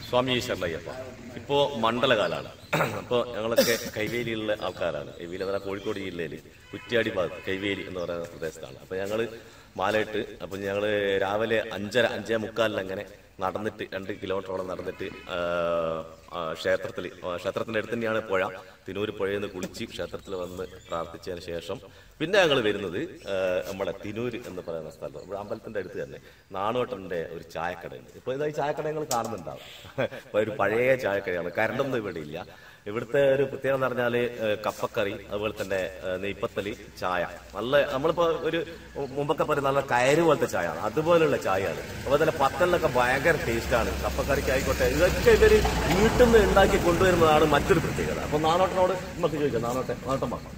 സ്വാമി ശരണയ്യപ്പ ഇപ്പോ മണ്ഡലകാലാണ് അപ്പോ ഞങ്ങളൊക്കെ കൈവേലിയുള്ള ആൾക്കാരാണ് കൈവേലി എന്ന് പറഞ്ഞാൽ കോഴിക്കോട് ജില്ലയിൽ കുറ്റ്യാടി ഭാഗത്ത് കൈവേലി എന്ന് പറയുന്ന പ്രദേശത്താണ് അപ്പൊ ഞങ്ങള് മാലയിട്ട് അപ്പൊ ഞങ്ങള് രാവിലെ അഞ്ചര അഞ്ചേ മുക്കാലിന് അങ്ങനെ നടന്നിട്ട് രണ്ട് കിലോമീറ്ററോളം നടന്നിട്ട് ആ, ആ, ക്ഷേത്രത്തിൽ ആ, ക്ഷേത്രത്തിന്റെ അടുത്ത് തന്നെയാണ് പുഴ തിനൂര് പുഴയിൽ നിന്ന് കുളിച്ച് ക്ഷേത്രത്തിൽ വന്ന് പ്രാർത്ഥിച്ചതിന് ശേഷം പിന്നെ ഞങ്ങൾ വരുന്നത് ആ, നമ്മുടെ തിനൂര് എന്ന് പറയുന്ന സ്ഥലത്ത് ഇവിടെ അമ്പലത്തിന്റെ അടുത്ത് തന്നെ നാണോട്ടന്റെ ഒരു ചായക്കടയുണ്ട് ഇപ്പൊ ഇതാ ഈ ചായക്കട ഞങ്ങൾ കാണുന്നുണ്ടാവും അപ്പൊ ഒരു പഴയ ചായക്കടയാണ് കരണ്ടൊന്നും ഇവിടെ ഇല്ല ഇവിടുത്തെ ഒരു പ്രത്യേകത എന്ന് പറഞ്ഞാല് ഏഹ്, കപ്പക്കറി അതുപോലെ തന്നെ ഏഹ്, നെയ്പ്പത്തലി ചായ നല്ല നമ്മളിപ്പോ ഒരു മുമ്പൊക്കെ പറയും നല്ല കയറ് പോലത്തെ ചായയാണ് അതുപോലുള്ള ചായയാണ് അതുപോലെ തന്നെ പത്തലിനൊക്കെ ഭയങ്കര ടേസ്റ്റാണ് കപ്പക്കറിക്ക് ആയിക്കോട്ടെ ഇതൊക്കെ ഇവര് വീട്ടിൽ നിന്ന് ഉണ്ടാക്കി കൊണ്ടുവരുന്നതാണ് മറ്റൊരു പ്രത്യേകത അപ്പൊ നാണോട്ടനോട് നമുക്ക് ചോദിക്കാം നാണോട്ടെ നാണോട്ടം വാ.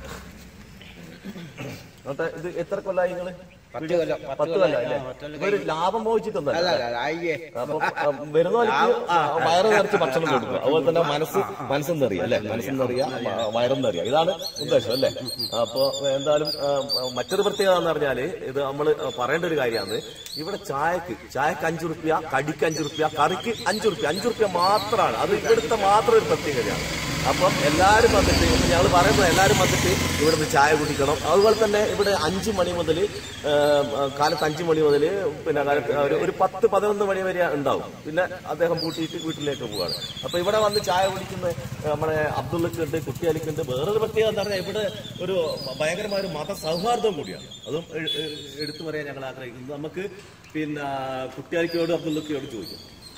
നാട്ടെ ഇത് എത്ര കൊല്ലായി നിങ്ങള് പത്ത് കൊല്ലം. പത്ത് കൊല്ലം അല്ലേ ഇപ്പൊ ഒരു ലാഭം മോഹിച്ചിട്ടൊന്നല്ല അല്ല അല്ല അയ്യേ അപ്പൊ വരുന്നവർക്ക് വയറ് നിറച്ച് ഭക്ഷണം കൊടുക്കുക അതുപോലെ തന്നെ മനസ്സ് മനസ്സെന്നറിയാം അല്ലെ മനസ്സെന്നറിയാം വയറെന്നറിയാം ഇതാണ് ഉദ്ദേശം അല്ലെ അപ്പൊ എന്തായാലും ആ, മറ്റൊരു പ്രത്യേകത എന്ന് പറഞ്ഞാല് ഇത് നമ്മൾ പറയേണ്ട ഒരു കാര്യമാണ് ഇവിടെ ചായക്ക് ചായക്ക് അഞ്ചു റുപ്യ കടിക്ക് അഞ്ചു റുപ്യ കറിക്ക് അഞ്ചു റുപ്യ അഞ്ചു റുപ്യ മാത്രമാണ് അത് ഇവിടുത്തെ മാത്രം ഒരു പ്രത്യേകതയാണ് അപ്പം എല്ലാവരും വന്നിട്ട് ഞങ്ങൾ പറയുമ്പോൾ എല്ലാവരും വന്നിട്ട് ഇവിടുന്ന് ചായ കുടിക്കണം അതുപോലെ തന്നെ ഇവിടെ അഞ്ചു മണി മുതൽ കാലത്ത് അഞ്ചു മണി മുതൽ പിന്നെ കാലത്ത് ഒരു- ഒരു പത്ത് പതിനൊന്ന് മണി വരെ ഉണ്ടാവും പിന്നെ അദ്ദേഹം പൂട്ടിയിട്ട് വീട്ടിലേക്ക് പോവുകയാണ് അപ്പൊ ഇവിടെ വന്ന് ചായ കുടിക്കുന്ന ഏഹ്, നമ്മുടെ അബ്ദുള്ളക്കുണ്ട് കുട്ടിയാലിക്കുണ്ട് വേറൊരു പ്രത്യേകത എന്താ പറഞ്ഞാൽ ഇവിടെ ഒരു ഭയങ്കരമായ ഒരു മത സൗഹാർദ്ദം കൂടിയാണ് അതും എ- എ- എടുത്തു പറയാൻ ഞങ്ങൾ ആഗ്രഹിക്കുന്നത് നമുക്ക് പിന്നെ കുട്ടിയാലിക്കോട് അബ്ദുള്ളക്കയോട് ചോദിക്കും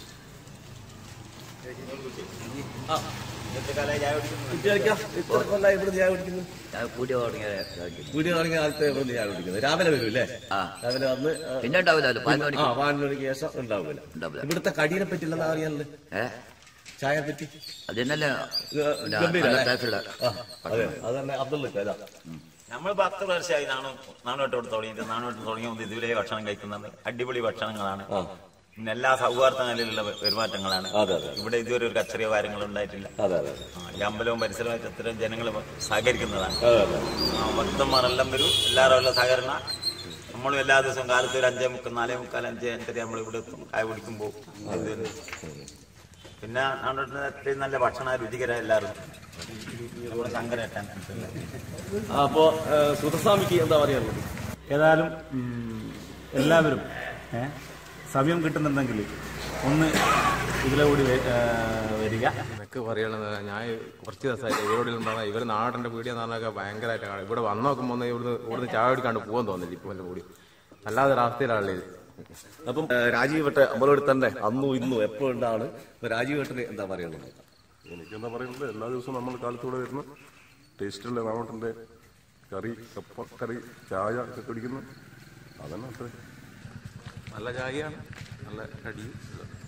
ആ കുട്ടിയാലിക്ക ഇത്ര കൊല്ലായി ഇവിടെ ചായ കുടിക്കുന്നു കൂടി തുടങ്ങിയ വീഡിയോ തുടങ്ങിയ കാലത്ത് ഇവിടെ ചായ കുടിക്കുന്നത് രാവിലെ വരും അല്ലേ ആ. രാവിലെ വന്ന് ആ, പിന്നെ ഉണ്ടാവില്ലല്ലോ പതിനൊന്ന് ആ മണിക്ക് പതിനൊന്ന് മണിക്ക് ശേഷം ഉണ്ടാവില്ല ഉണ്ടാവില്ല. ഇവിടുത്തെ കടീനെ പറ്റില്ലെന്നാ അറിയാനുള്ളത് ഏ ചായ പറ്റി അതിനല്ലേ ഇത് പിന്നെ ഗംഭീര നല്ല അല്ലേ? ടേസ്റ്റുള്ള ആ, അതെ അത് തന്നെ അബ്ദുള്ള അതാ നമ്മൾ പത്ത് വർഷമായി നാണു നാണോട്ടോട് തുടങ്ങിയിട്ട് നാണോട്ട് തുടങ്ങിയ മുതൽ ഇതുവരെ ഭക്ഷണം കഴിക്കുന്നത് അടിപൊളി ഭക്ഷണങ്ങളാണ് പിന്നെ എല്ലാ സൗഹാർദ്ദ നിലയിലുള്ള പെരുമാറ്റങ്ങളാണ് അതെ, അതെ. ഇവിടെ ഇതുവരെ ഒരു കച്ചറിയോ കാര്യങ്ങളോ ഉണ്ടായിട്ടില്ല അതെ അതെ ആ, ഈ അമ്പലവും പരിസരമായിട്ട് അത്തരം ജനങ്ങൾ സഹകരിക്കുന്നതാണ് അതെ അതെ ആ, ഭക്തന്മാരെല്ലാം വരും എല്ലാവരും ഉള്ള സഹകരണ നമ്മളും എല്ലാ ദിവസവും കാലത്ത് ഒരു അഞ്ചേ മുക്കാൽ നാലേ മുക്കാൽ അഞ്ചേ അഞ്ചര നമ്മൾ ഇവിടെ എത്തും കായ കുടിക്കുമ്പോൾ ഇത് തന്നെ. പിന്നെ നാണോട്ടിന് അത്രയും നല്ല ഭക്ഷണ രുചികര എല്ലാവരും നമ്മുടെ ശങ്കരേട്ടൻ അപ്പോ സുധസ്വാമിക്ക് എന്താ പറയാനുള്ളത് ഏതായാലും ഉം, എല്ലാവരും ഏ, സമയം കിട്ടുന്നുണ്ടെങ്കിൽ ഒന്ന് ഇതിലെ കൂടി വ- ഏ, വരിക എനിക്ക് പറയാനുള്ളത് ഞാൻ കുറച്ച് ദിവസമായിട്ട് ഇവരോട് പറഞ്ഞാൽ ഇവർ നാടൻ്റെ പീടിയെന്ന് പറഞ്ഞാൽ ഭയങ്കരമായിട്ട് കാണും ഇവിടെ വന്ന് നോക്കുമ്പോൾ ഒന്ന് ഇവിടുന്ന് ഇവിടുന്ന് ചായ കുടിക്കാണ്ട് പോകാൻ തോന്നില്ല ഇപ്പം എൻ്റെ കൂടി അല്ലാതെ അവസ്ഥയിലാണുള്ളത് അപ്പം ഏഹ്, രാജീവ് ഭട്ട് അമ്പലോട് തന്നെ അന്നും ഇന്നും എപ്പോഴും ഉണ്ടാണ് അപ്പൊ രാജീവ് ഭട്ടിന് എന്താ പറയാനുള്ളത് എനിക്കെന്താ പറയുന്നത് എല്ലാ ദിവസവും നമ്മൾ കാലത്തൂടെ വരുന്ന ടേസ്റ്റുള്ള നാമട്ടിൻ്റെ കറി കപ്പ കറി ചായ ഒക്കെ കുടിക്കുന്നു അതന്നെ അത്രേ നല്ല ചായയാണ് നല്ല കടിയും